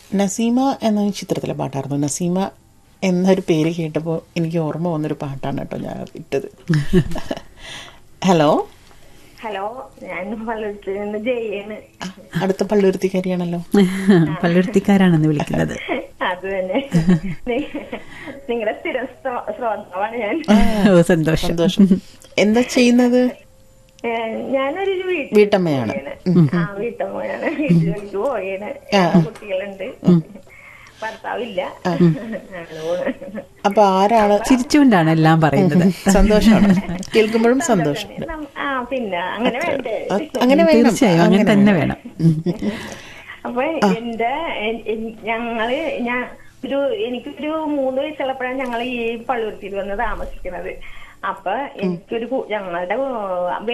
നസീമ എന്ന ചിത്രത്തിലെ പാട്ടായിരുന്നു നസീമ എന്നൊരു പേര് കേട്ടപ്പോൾ എനിക്ക് ഓർമ്മ വന്നൊരു പാട്ടാണ് കേട്ടോ ഞാൻ ഇട്ടത് ഹലോ ഹലോ ഞാൻ പള്ളിയിൽ നിന്ന് ജയാണ് അടുത്ത പള്ളുരുത്തിക്കാരിയാണല്ലോ പള്ളുരുത്തിക്കാരാണെന്ന് വിളിക്കുന്നത് അത് തന്നെ നിങ്ങളുടെ സ്ഥിരം ശ്രോ- ശ്രോതാവാണ് ഞാൻ ഓ സന്തോഷം സന്തോഷം എന്താ ചെയ്യുന്നത് ഏ, ഞാനൊരു വീട്ടിൽ വീട്ടമ്മയാണ് ആ വീട്ടമ്മയാണ് വീട്ടിലേക്ക് പോയാണ് ആ. കുട്ടികളുണ്ട് ഭർത്താവില്ല അങ്ങനെ പോണ്. അപ്പൊ ആരാണ് ചിരിച്ചുകൊണ്ടാണ് എല്ലാം പറയുന്നത് സന്തോഷമാണ് കേൾക്കുമ്പോഴും സന്തോഷം നം- ആ പിന്നെ അങ്ങനെ വേണ്ടേ അത് അങ്ങനെ വേണം തീർച്ചയായും അങ്ങനെ തന്നെ വേണം അപ്പൊ എന്റെ എൻ- എൻ- ഞങ്ങള് ഞാൻ ഒരു എനിക്കൊരു മൂന്ന് വയസ്സുള്ളപ്പോഴാണ് ഞങ്ങൾ ഈ പള്ളുരുത്തിയിൽ വന്ന് താമസിക്കുന്നത് അപ്പൊ എനിക്കൊരു കു- ഞങ്ങളുടെ